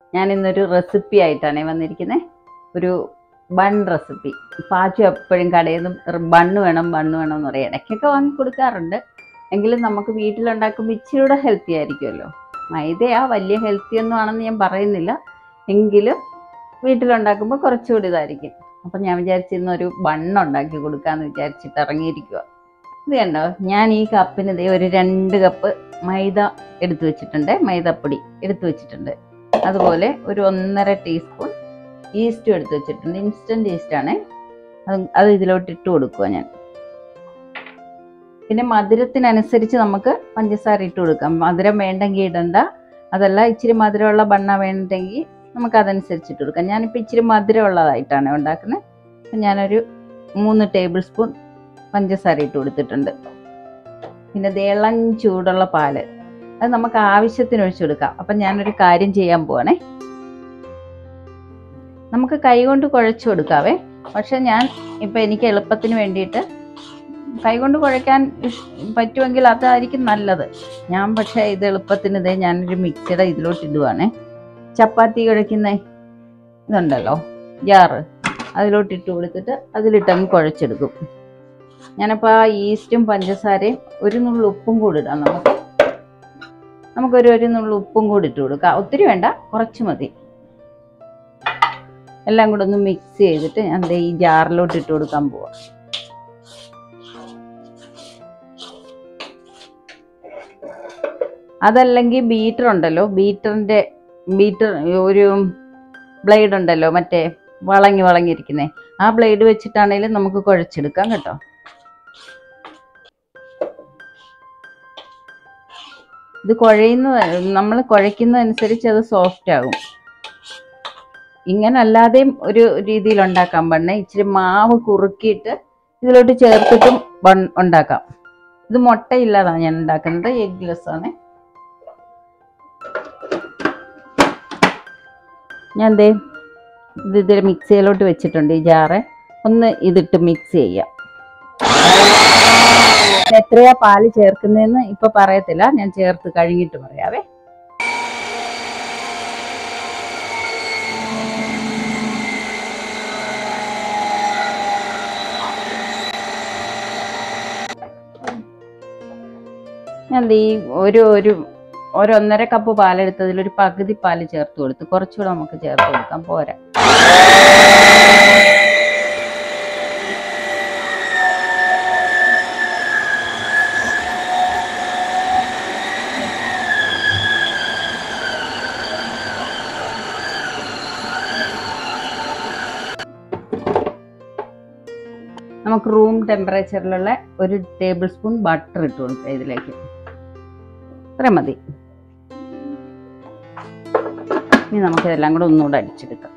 ഞാൻ ഇന്നൊരു റെസിപ്പി ആയിട്ടാണ് വന്നിരിക്കുന്നത് ഒരു ബൺ റെസിപ്പി പാച്ചു എപ്പോഴും കടയിൽ നിന്ന് ബണ്ണ് വേണം ബണ്ണ് വേണം എന്ന് പറയും ഇടയ്ക്കൊക്കെ വാങ്ങി കൊടുക്കാറുണ്ട് എങ്കിലും നമുക്ക് വീട്ടിലുണ്ടാക്കുമ്പോൾ ഇച്ചിരി കൂടെ ഹെൽത്തി ആയിരിക്കുമല്ലോ മൈദയാ വലിയ ഹെൽത്തി ഒന്നും ആണെന്ന് ഞാൻ പറയുന്നില്ല എങ്കിലും വീട്ടിലുണ്ടാക്കുമ്പോൾ കുറച്ചുകൂടി ഇതായിരിക്കും അപ്പം ഞാൻ വിചാരിച്ചിരുന്ന ഒരു ബണ്ണുണ്ടാക്കി കൊടുക്കാമെന്ന് വിചാരിച്ചിട്ട് ഇറങ്ങിയിരിക്കുക ഇത് കണ്ടോ ഞാൻ ഈ കപ്പിന് ദേ ഒരു രണ്ട് കപ്പ് മൈദ എടുത്തു വെച്ചിട്ടുണ്ട് മൈദപ്പൊടി എടുത്തു വെച്ചിട്ടുണ്ട് അതുപോലെ ഒരു ഒന്നര ടീസ്പൂൺ ഈസ്റ്റും എടുത്തു വെച്ചിട്ടുണ്ട് ഇൻസ്റ്റൻറ്റ് ഈസ്റ്റാണ് അത് അത് ഇതിലോട്ട് ഇട്ട് കൊടുക്കുക ഞാൻ പിന്നെ മധുരത്തിനനുസരിച്ച് നമുക്ക് പഞ്ചസാര ഇട്ട് കൊടുക്കാം മധുരം വേണ്ടെങ്കിൽ ഇടണ്ട അതല്ല ഇച്ചിരി മധുരമുള്ള ബണ്ണ വേണ്ടെങ്കിൽ നമുക്ക് അതനുസരിച്ച് ഇട്ട് കൊടുക്കാം ഞാനിപ്പോൾ ഇച്ചിരി മധുരമുള്ളതായിട്ടാണ് ഉണ്ടാക്കുന്നത് അപ്പം ഞാനൊരു മൂന്ന് ടേബിൾ സ്പൂൺ പഞ്ചസാര ഇട്ട് കൊടുത്തിട്ടുണ്ട് പിന്നെ ഇളം ചൂടുള്ള പാല് അത് നമുക്ക് ആവശ്യത്തിന് ഒഴിച്ചു കൊടുക്കാം അപ്പം ഞാനൊരു കാര്യം ചെയ്യാൻ പോവാണേ നമുക്ക് കൈകൊണ്ട് കുഴച്ചു കൊടുക്കാവേ പക്ഷെ ഞാൻ ഇപ്പം എനിക്ക് എളുപ്പത്തിന് വേണ്ടിയിട്ട് കൈകൊണ്ട് കുഴയ്ക്കാൻ ഇഷ്- പറ്റുമെങ്കിൽ അതായിരിക്കും നല്ലത് ഞാൻ പക്ഷേ ഇത് എളുപ്പത്തിന് ഇതേ ഞാനൊരു മിക്സിയുടെ ഇതിലോട്ട് ഇടുവാണേ ചപ്പാത്തി കുഴയ്ക്കുന്ന ഇതുണ്ടല്ലോ ജാറ് അതിലോട്ട് ഇട്ട് കൊടുത്തിട്ട് അതിലിട്ടങ്ങ് കുഴച്ചെടുക്കും ഞാനപ്പോൾ ആ ഈസ്റ്റും പഞ്ചസാരയും ഒരു നുള്ളു ഉപ്പും കൂടി ഇടാം നമുക്ക് നമുക്കൊരു ഒരു നുള്ളു ഉപ്പും കൂടി ഇട്ട് കൊടുക്കാം ഒത്തിരി വേണ്ട കുറച്ച് മതി എല്ലാം കൂടെ ഒന്ന് മിക്സ് ചെയ്തിട്ട് ഞാൻ ദേ ഈ ജാറിലോട്ട് ഇട്ട് കൊടുക്കാൻ പോവാം അതല്ലെങ്കിൽ ബീറ്റർ ഉണ്ടല്ലോ ബീറ്ററിൻ്റെ ബീറ്റർ ഒരു ബ്ലേഡ് ഉണ്ടല്ലോ മറ്റേ വളങ്ങി വളങ്ങിയിരിക്കുന്നേ ആ ബ്ലേഡ് വെച്ചിട്ടാണെങ്കിലും നമുക്ക് കുഴച്ചെടുക്കാം കേട്ടോ ഇത് കുഴയുന്ന നമ്മൾ കുഴയ്ക്കുന്നതനുസരിച്ച് അത് സോഫ്റ്റ് ആകും ഇങ്ങനെ അല്ലാതെയും ഒരു രീതിയിൽ ഉണ്ടാക്കാൻ പറ്റണേ ഇച്ചിരി മാവ് കുറുക്കിയിട്ട് ഇതിലോട്ട് ചേർത്തിട്ടും ബൺ ഉണ്ടാക്കാം ഇത് മുട്ടയില്ലാതാണ് ഞാൻ ഉണ്ടാക്കുന്നത് എഗ്ലെസ് ആണ് ഞാൻ എന്തേ ഇത് ഇതിൽ മിക്സിയിലോട്ട് വെച്ചിട്ടുണ്ട് ഈ ജാറ് ഒന്ന് ഇതിട്ട് മിക്സ് ചെയ്യാം എത്രയാ പാല് ചേർക്കുന്നതെന്ന് ഇപ്പൊ പറയത്തില്ല ഞാൻ ചേർത്ത് കഴിഞ്ഞിട്ട് പറയാവേ ഞാൻ ദേ ഈ ഒരു ഒരു ഒരു ഒന്നര കപ്പ് പാലെടുത്തതിൽ ഒരു പകുതി പാല് ചേർത്ത് കൊടുത്ത് കുറച്ചുകൂടെ നമുക്ക് ചേർത്ത് കൊടുക്കാം പോരാ നമുക്ക് റൂം ടെമ്പറേച്ചറിലുള്ള ഒരു ടേബിൾ സ്പൂൺ ബട്ടർ ഇട്ട് കൊടുക്കാം ഇതിലേക്ക് ഇത്ര മതി ഇനി നമുക്കിതെല്ലാം കൂടെ ഒന്നുകൂടെ അടിച്ചെടുക്കാം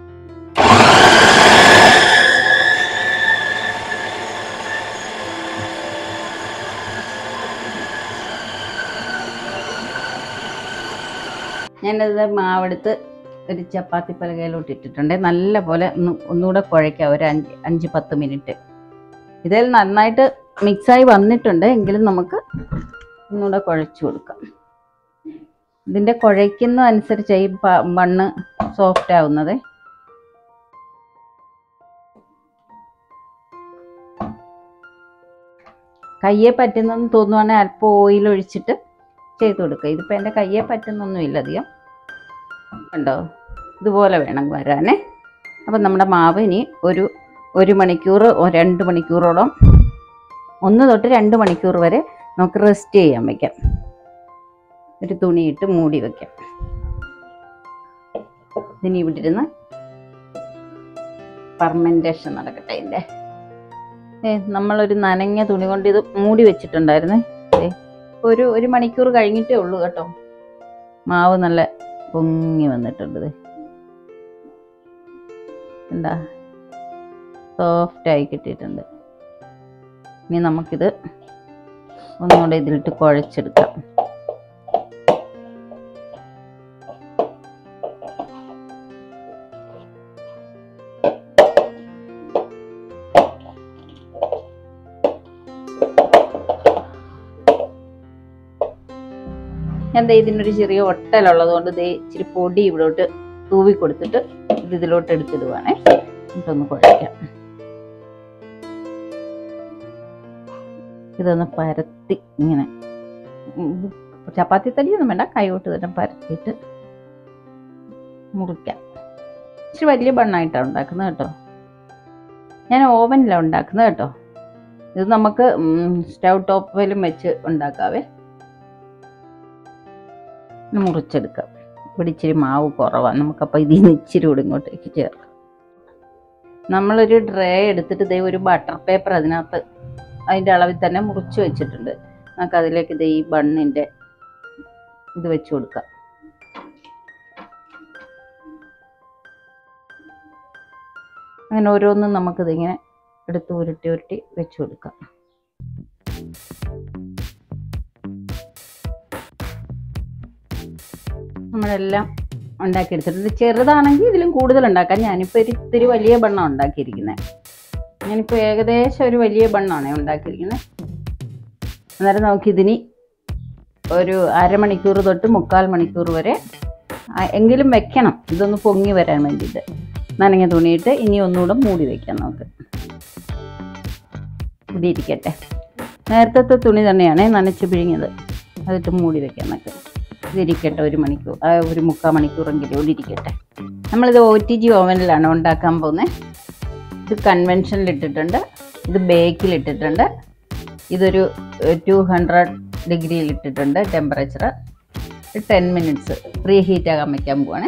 ഞാനത് മാവെടുത്ത് ഒരു ചപ്പാത്തി പലകയിലോട്ട് ഇട്ടിട്ടുണ്ട് നല്ല പോലെ ഒന്ന് ഒന്നുകൂടെ കുഴയ്ക്കാം ഒരു അഞ്ച് അഞ്ച് പത്ത് മിനിറ്റ് ഇതിൽ നന്നായിട്ട് മിക്സായി വന്നിട്ടുണ്ട് എങ്കിലും നമുക്ക് ഒന്നുകൂടെ കുഴച്ച് കൊടുക്കാം ഇതിൻ്റെ കുഴയ്ക്കുന്ന അനുസരിച്ച് ഈ പ- മണ്ണ് സോഫ്റ്റ് ആവുന്നത് കയ്യെ പറ്റുന്നെന്ന് തോന്നുവാണെങ്കിൽ അല്പം ഓയിൽ ഒഴിച്ചിട്ട് ചെയ്ത് കൊടുക്കുക ഇതിപ്പോൾ എൻ്റെ കയ്യെ പറ്റുന്നൊന്നുമില്ല അധികം കണ്ടോ ഇതുപോലെ വേണം വരാനേ അപ്പം നമ്മുടെ മാവ് ഇനി ഒരു ഒരു മണിക്കൂർ ഒ- രണ്ട് മണിക്കൂറോളം ഒന്ന് തൊട്ട് രണ്ട് മണിക്കൂർ വരെ നമുക്ക് റെസ്റ്റ് ചെയ്യാൻ വയ്ക്കാം ഒരു തുണിയിട്ട് മൂടി വയ്ക്കാം ഇതിനി ഇവിടെ ഇരുന്ന് ഫർമെൻറ്റേഷൻ നടക്കട്ടെ ഇതിൻ്റെ ഏ നമ്മളൊരു നനഞ്ഞ തുണി കൊണ്ട് ഇത് മൂടി വെച്ചിട്ടുണ്ടായിരുന്നേ ഏ ഒരു ഒരു മണിക്കൂർ കഴിഞ്ഞിട്ടേ ഉള്ളൂ കേട്ടോ മാവ് നല്ല പൊങ്ങി വന്നിട്ടുണ്ട് ദേ. എന്താ സോഫ്റ്റ് ആയി കിട്ടിയിട്ടുണ്ട് ഇനി നമുക്കിത് ഒന്നുകൂടെ ഇതിലിട്ട് കുഴച്ചെടുക്കാം ഞാൻ ദേ ഇതിനൊരു ചെറിയ ഒട്ടലുള്ളത് കൊണ്ട് ദേ ഇച്ചിരി പൊടി ഇവിടോട്ട് തൂവി കൊടുത്തിട്ട് ഇത് ഇതിലോട്ട് എടുത്തിടുവാണേ എന്നിട്ടൊന്ന് കുഴയ്ക്കാം ഇതൊന്ന് പരത്തി ഇങ്ങനെ ഉം, ചപ്പാത്തി തടിയൊന്നും വേണ്ട കൈകൊണ്ട് തന്നെ പരത്തിയിട്ട് മുറിക്കാം ഇച്ചിരി വലിയ ബണ്ണായിട്ടാണ് ഉണ്ടാക്കുന്നത് കേട്ടോ ഞാൻ ഓവനിലാണ് ഉണ്ടാക്കുന്നത് കേട്ടോ ഇത് നമുക്ക് സ്റ്റൗ ടോപ്പിലും വെച്ച് ഉണ്ടാക്കാവേ ഒന്ന് മുറിച്ചെടുക്കാം ഇവിടെ ഇച്ചിരി മാവ് കുറവാണ് നമുക്കപ്പോൾ ഇതിൽ നിന്ന് ഇച്ചിരി കൂടി ഇങ്ങോട്ടേക്ക് ചേർക്കാം നമ്മളൊരു ട്രേ എടുത്തിട്ട് ദേ ഒരു ബട്ടർ പേപ്പർ അതിനകത്ത് അതിൻ്റെ അളവിൽ തന്നെ മുറിച്ച് വെച്ചിട്ടുണ്ട് നമുക്ക് അതിലേക്ക് ദേ ഈ ബണ്ണിൻ്റെ ഇത് വെച്ച് കൊടുക്കാം അങ്ങനെ ഓരോന്നും നമുക്കിതിങ്ങനെ എടുത്ത് ഉരുട്ടി ഉരുട്ടി വെച്ച് കൊടുക്കാം നമ്മളെല്ലാം ഉണ്ടാക്കിയെടുത്തിട്ടുണ്ട് ചെറുതാണെങ്കിൽ ഇതിലും കൂടുതൽ ഉണ്ടാക്കാം ഞാനിപ്പോൾ ഒരു ഇത്തിരി വലിയ ബണ്ണം ഉണ്ടാക്കിയിരിക്കുന്നത് ഞാനിപ്പോൾ ഏകദേശം ഒരു വലിയ ബണ്ണാണ് ഉണ്ടാക്കിയിരിക്കുന്നത് അന്നേരം നമുക്കിതിനി ഒരു അരമണിക്കൂർ തൊട്ട് മുക്കാൽ മണിക്കൂർ വരെ ആ, എങ്കിലും വെക്കണം ഇതൊന്ന് പൊങ്ങി വരാൻ വേണ്ടിയിട്ട് നനഞ്ഞ തുണിയിട്ട് ഇനി ഒന്നുകൂടെ മൂടി വയ്ക്കാം നമുക്ക് ഇവിടെ ഇരിക്കട്ടെ നേരത്തെ തുണി തന്നെയാണ് നനച്ച് പിഴിഞ്ഞത് അതിട്ട് മൂടി വെക്കാം നമുക്ക് ഇതിരിക്കട്ടെ ഒരു മണിക്കൂർ ആ, ഒരു മുക്കാൽ മണിക്കൂറെങ്കിലും ഇവിടെ ഇരിക്കട്ടെ നമ്മളിത് ഒ ടി ജി ഓവനിലാണ് ഉണ്ടാക്കാൻ പോകുന്നത് ഇത് കൺവെൻഷനിൽ ഇട്ടിട്ടുണ്ട് ഇത് ബേക്കിൽ ഇട്ടിട്ടുണ്ട് ഇതൊരു ടു ഹൺഡ്രഡ് ഡിഗ്രിയിൽ ഇട്ടിട്ടുണ്ട് temperature ten minutes preheat ആകാൻ വയ്ക്കാൻ പോവാണേ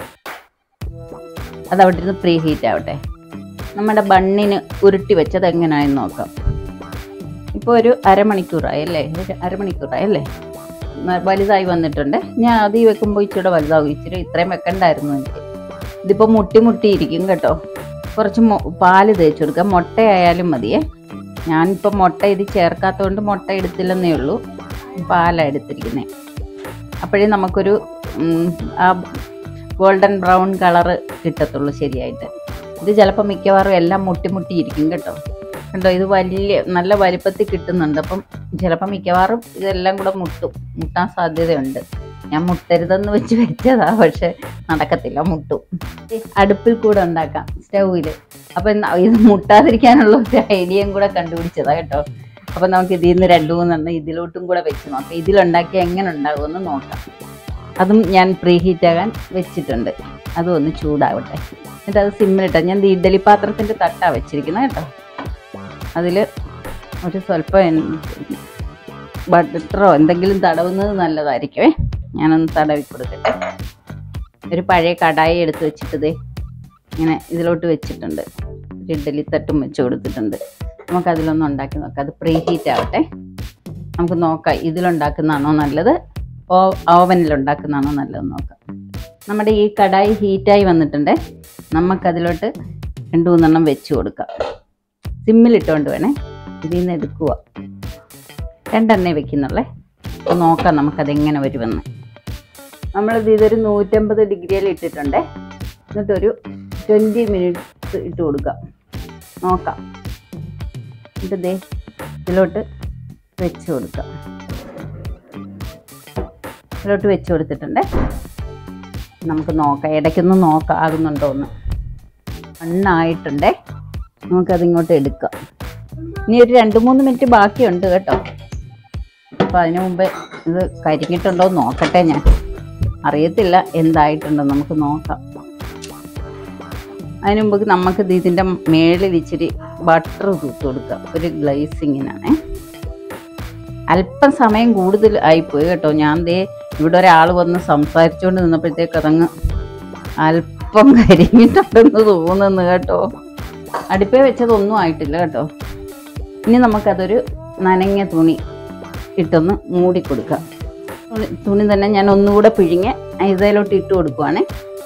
അത് അവിടെ ഇരുന്ന് പ്രീ ഹീറ്റ് ആവട്ടെ നമ്മുടെ ബണ്ണിന് ഉരുട്ടി വെച്ചത് എങ്ങനെയായെന്ന് നോക്കാം ഇപ്പോൾ ഒരു അരമണിക്കൂറായി അല്ലേ ഒരു അരമണിക്കൂറായി അല്ലേ ന- വലുതായി വന്നിട്ടുണ്ട് ഞാൻ ആദ്യം വെക്കുമ്പോൾ ഇച്ചിരി വലുതാവും ഇച്ചിരി ഇത്രയും വെക്കണ്ടായിരുന്നു എനിക്ക് ഇതിപ്പോൾ മുട്ടി മുട്ടി ഇരിക്കും കേട്ടോ കുറച്ച് മൊ- പാല് തേച്ച് കൊടുക്കാം മുട്ടയായാലും മതിയേ ഞാനിപ്പോൾ മുട്ട ഇത് ചേർക്കാത്തതുകൊണ്ട് മുട്ട എടുത്തില്ലെന്നേ ഉള്ളൂ പാലാണ് എടുത്തിരിക്കുന്നത് അപ്പോഴേ നമുക്കൊരു ഉം, ആ ഗോൾഡൻ ബ്രൗൺ കളറ് കിട്ടത്തുള്ളൂ ശരിയായിട്ട് ഇത് ചിലപ്പോൾ മിക്കവാറും എല്ലാം മുട്ടി മുട്ടി ഇരിക്കും കേട്ടോ കണ്ടോ ഇത് വലിയ നല്ല വലിപ്പത്തിൽ കിട്ടുന്നുണ്ട് അപ്പം ചിലപ്പോൾ മിക്കവാറും ഇതെല്ലാം കൂടെ മുട്ടും മുട്ടാൻ സാധ്യതയുണ്ട് ഞാൻ മുട്ടരുതെന്ന് വെച്ച് വെച്ചതാ പക്ഷെ നടക്കത്തില്ല മുട്ടും അടുപ്പിൽ കൂടെ ഉണ്ടാക്കാം സ്റ്റൗവിൽ അപ്പം ന- ഇത് മുട്ടാതിരിക്കാനുള്ള ഒരു ഐഡിയയും കൂടെ കണ്ടുപിടിച്ചതാ കേട്ടോ അപ്പം നമുക്ക് ഇതിൽ നിന്ന് രണ്ട് മൂന്നെണ്ണം ഇതിലോട്ടും കൂടെ വെച്ച് നോക്കാം ഇതിലുണ്ടാക്കിയാൽ എങ്ങനെ ഉണ്ടാകുമെന്ന് നോക്കാം അതും ഞാൻ പ്രീ ഹീറ്റ് ആകാൻ വെച്ചിട്ടുണ്ട് അതും ഒന്ന് ചൂടാവട്ടെ എന്നിട്ട് അത് സിമ്മിലിട്ട ഞാൻ ദേ ഇഡ്ഡലി പാത്രത്തിൻ്റെ തട്ടാ വെച്ചിരിക്കുന്നത് കേട്ടോ അതിൽ ഒരു സ്വല്പം എൻ- ബട്ടറോ എന്തെങ്കിലും തടവുന്നത് നല്ലതായിരിക്കുമേ ഞാനൊന്ന് തടവി കൊടുക്കട്ടെ ഒരു പഴയ കടായി എടുത്ത് വെച്ചിട്ട് ദേ ഇങ്ങനെ ഇതിലോട്ട് വെച്ചിട്ടുണ്ട് ഒരു ഇഡ്ഡലി തട്ടും വെച്ച് കൊടുത്തിട്ടുണ്ട് നമുക്ക് അതിലൊന്ന് ഉണ്ടാക്കി നോക്കാം അത് പ്രീ ഹീറ്റ് ആവട്ടെ നമുക്ക് നോക്കാം ഇതിലുണ്ടാക്കുന്നതാണോ നല്ലത് ഓ ഓവനിൽ ഉണ്ടാക്കുന്നതാണോ നല്ലതെന്ന് നോക്കാം നമ്മുടെ ഈ കടായി ഹീറ്റായി വന്നിട്ടുണ്ട് നമുക്കതിലോട്ട് രണ്ട് മൂന്നെണ്ണം വെച്ച് കൊടുക്കാം സിമ്മിലിട്ടുകൊണ്ട് വേണേ ഇതിൽ നിന്ന് എടുക്കുക രണ്ടെണ്ണേ വെക്കുന്നുള്ളേ അപ്പോൾ നോക്കാം നമുക്കതെങ്ങനെ വരുമെന്ന് നമ്മളിത് ഇതൊരു നൂറ്റമ്പത് ഡിഗ്രിയിൽ ഇട്ടിട്ടുണ്ടേ എന്നിട്ടൊരു ട്വൻറ്റി മിനിറ്റ്സ് ഇട്ട് കൊടുക്കാം നോക്കാം എന്നിട്ട് ദേ ഇതിലോട്ട് വെച്ച് കൊടുക്കാം ഇതിലോട്ട് വെച്ച് കൊടുത്തിട്ടുണ്ട് നമുക്ക് നോക്കാം ഇടയ്ക്കൊന്ന് നോക്കാം ആകുന്നുണ്ടോ എന്ന് മണ്ണായിട്ടുണ്ടേ നമുക്കതിങ്ങോട്ട് എടുക്കാം ഇനി ഒരു രണ്ട് മൂന്ന് മിനിറ്റ് ബാക്കിയുണ്ട് കേട്ടോ അപ്പോൾ അതിനു മുമ്പേ ഇത് കരിഞ്ഞിട്ടുണ്ടോ എന്ന് നോക്കട്ടെ ഞാൻ അറിയത്തില്ല എന്തായിട്ടുണ്ടോ നമുക്ക് നോക്കാം അതിനു മുമ്പ് നമുക്ക് ഇത് ഇതിൻ്റെ മേളിൽ ഇച്ചിരി ബട്ടർ തൂത്ത് കൊടുക്കാം ഒരു ഗ്ലേസിങ്ങിനാണേ അല്പം സമയം കൂടുതൽ ആയിപ്പോയി കേട്ടോ ഞാൻ ദേ ഇവിടെ ഒരാൾ വന്ന് സംസാരിച്ചുകൊണ്ട് നിന്നപ്പോഴത്തേക്ക് അതങ്ങ് അല്പം കരിഞ്ഞിട്ടുണ്ടെന്ന് തോന്നുന്നു കേട്ടോ അടുപ്പേ വെച്ചതൊന്നും ആയിട്ടില്ല കേട്ടോ ഇനി നമുക്കതൊരു നനഞ്ഞ തുണി ഇട്ടൊന്ന് മൂടി കൊടുക്കാം തുണി- തുണി തന്നെ ഞാൻ ഒന്നുകൂടെ പിഴിഞ്ഞ് ഇതിലോട്ട് ഇട്ട് കൊടുക്കുവാണേ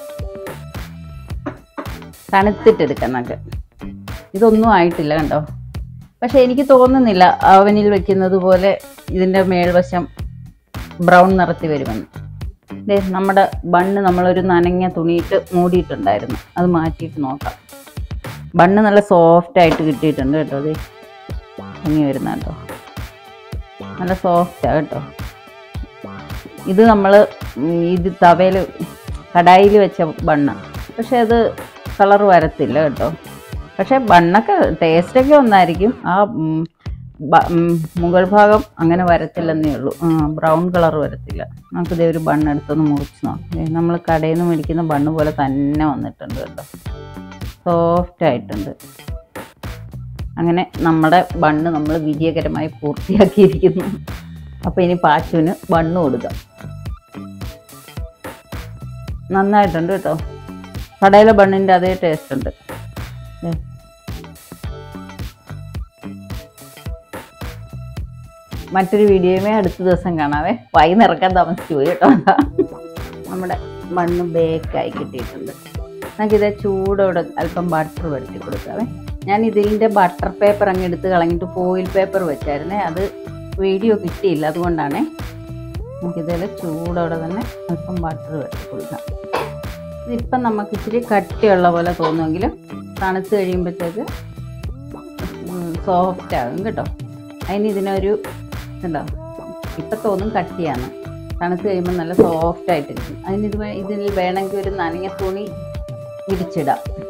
തണുത്തിട്ടെടുക്കാം നമുക്ക് ഇതൊന്നും ആയിട്ടില്ല കണ്ടോ പക്ഷെ എനിക്ക് തോന്നുന്നില്ല അവനിൽ വെക്കുന്നത് പോലെ ഇതിൻ്റെ മേൽവശം ബ്രൗൺ നിറത്തി വരുമെന്ന് ദേ നമ്മുടെ ബണ്ണ് നമ്മളൊരു നനഞ്ഞ തുണിയിട്ട് മൂടിയിട്ടുണ്ടായിരുന്നു അത് മാറ്റിയിട്ട് നോക്കാം ബണ്ണ് നല്ല സോഫ്റ്റ് ആയിട്ട് കിട്ടിയിട്ടുണ്ട് കേട്ടോ അതെ ഭംഗി വരുന്ന കേട്ടോ നല്ല സോഫ്റ്റാണ് കേട്ടോ ഇത് നമ്മൾ ഇത് തവയിൽ കടായിൽ വെച്ച ബണ്ണ് പക്ഷെ അത് കളർ വരത്തില്ല കേട്ടോ പക്ഷെ ബണ്ണൊക്കെ ടേസ്റ്റൊക്കെ ഒന്നായിരിക്കും ആ ഉം, ബ- ഉം, മുകൾ ഭാഗം അങ്ങനെ വരത്തില്ലെന്നേ ഉള്ളൂ ബ്രൗൺ കളർ വരത്തില്ല നമുക്കിതേ ഒരു ബണ്ണ് എടുത്തൊന്ന് മുറിച്ച് നോക്കാം നമ്മൾ കടയിൽ നിന്ന് മേടിക്കുന്ന ബണ്ണ് പോലെ തന്നെ വന്നിട്ടുണ്ട് കേട്ടോ സോഫ്റ്റ് ആയിട്ടുണ്ട് അങ്ങനെ നമ്മുടെ ബണ്ണ് നമ്മൾ വിജയകരമായി പൂർത്തിയാക്കിയിരിക്കുന്നു അപ്പോൾ ഇനി പാച്ചുവിന് ബണ്ണ് കൊടുക്കാം നന്നായിട്ടുണ്ട് കേട്ടോ കടയിലെ ബണ്ണിൻ്റെ അതേ ടേസ്റ്റ് ഉണ്ട് ദേ. മറ്റൊരു വീഡിയോയുമേ അടുത്ത ദിവസം കാണാവേ വൈ നിറക്കാൻ താമസിച്ചു പോയി കേട്ടോ നമ്മുടെ മണ്ണ് ബേക്കായി കിട്ടിയിട്ടുണ്ട് നമുക്കിത് ചൂടോടെ അല്പം ബട്ടർ വരുത്തി കൊടുക്കാവേ ഞാൻ ഇതിൻ്റെ ബട്ടർ പേപ്പർ അങ്ങ് എടുത്ത് കളഞ്ഞിട്ട് ഫോയിൽ പേപ്പർ വെച്ചായിരുന്നേ അത് വീഡിയോ കിട്ടിയില്ല അതുകൊണ്ടാണേ നമുക്കിതിൽ ചൂടോടെ തന്നെ അല്പം ബട്ടർ വരുത്തി കൊടുക്കാം ഇതിപ്പം നമുക്ക് ഇച്ചിരി കട്ടിയുള്ള പോലെ തോന്നുമെങ്കിലും തണുത്ത് കഴിയുമ്പോഴത്തേക്ക് സോഫ്റ്റ് ആകും കേട്ടോ അതിന് ഇതിനൊരു ഇതുണ്ടോ ഇപ്പം തോന്നും കട്ടിയാണ് തണുത്ത് കഴിയുമ്പോൾ നല്ല സോഫ്റ്റ് ആയിട്ടിരിക്കും അതിന് ഇത് വേ- ഇതിൽ വേണമെങ്കിൽ ഒരു നനഞ്ഞ തുണി വിരിച്ചിടാം